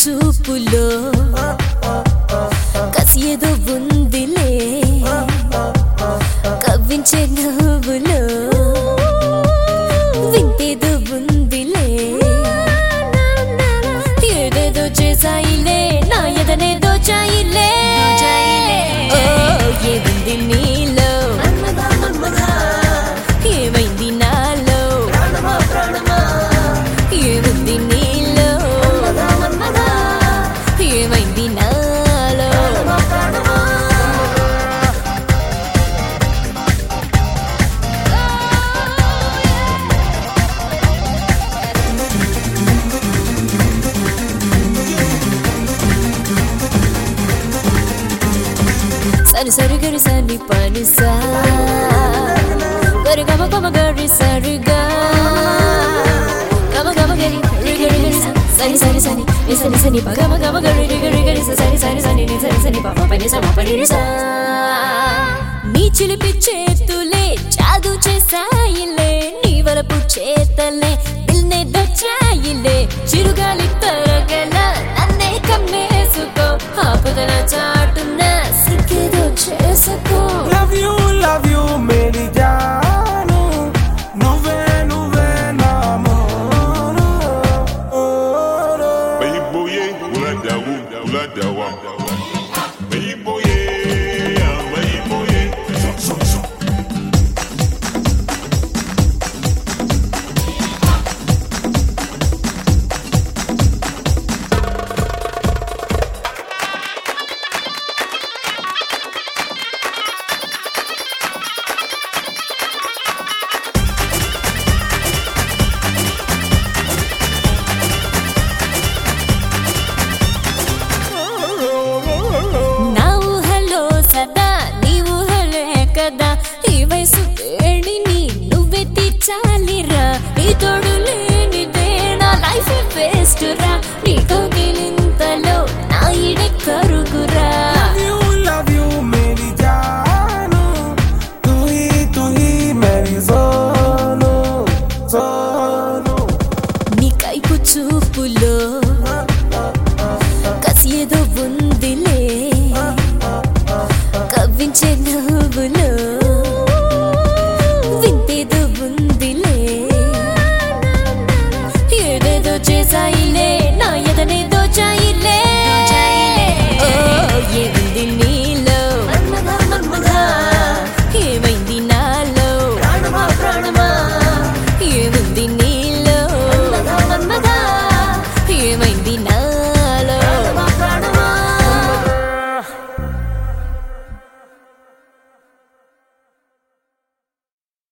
చూపులో కసి ఏదో ఉందిలే కవ్వించే నవ్వులో వింతేదో ఉందిలే ఏదేదో చేసాయిలే నా ఎదనే దోచాయిలే ఓ, ఏముంది నీలో ఏమైంది నాలో ఏముంది నీలో ఏమైంది నాలో సరి సరి గరి సని పని సా గరి గమ గమ గరి సరిగా గమ గమ గరి రి గరి గరి స సని సని సని ని సని సని ప గమ గమ గరి రి గరి గరి స సని సని సని ని సని సని ప ప పని స మ పని రి సా నీ చిలిపి చేతులే జాదు చేసాయిలే నీ వలపు చేతలే దిల్నే దొచ్చాయిలే చిరుగాలి తరగల నన్నే కమ్మేసుకో ఆపుదల చాటున సిగ్గేదో చేసుకో లవ్ యూ లవ్ యూ మేరీ జాను నువ్వే నువ్వే నా మోను Bayiboye, uladawu, uladawa. Bayiboye, ah, bayiboye. So, so, so. నా ఊహలో సదా నీ ఊహలే కదా ఈ వయసు వేడిని నువ్వే తీర్చాలిరా నీ తోడు లేనిదే నా లైఫ్ వేస్ట్ రా నీతో గిలింతలో నా ఇడే కరుగురా లవ్ యూ లవ్ యూ మేరీ జాను తూ హీ తూ హీ మేరీ సోను సోను నీ కైపు చూపులో కసి ఏదో ఉందిలే కవ్వించే నవ్వులో వింతేదో ఉందిలే ఏదేదో చేసాయిలే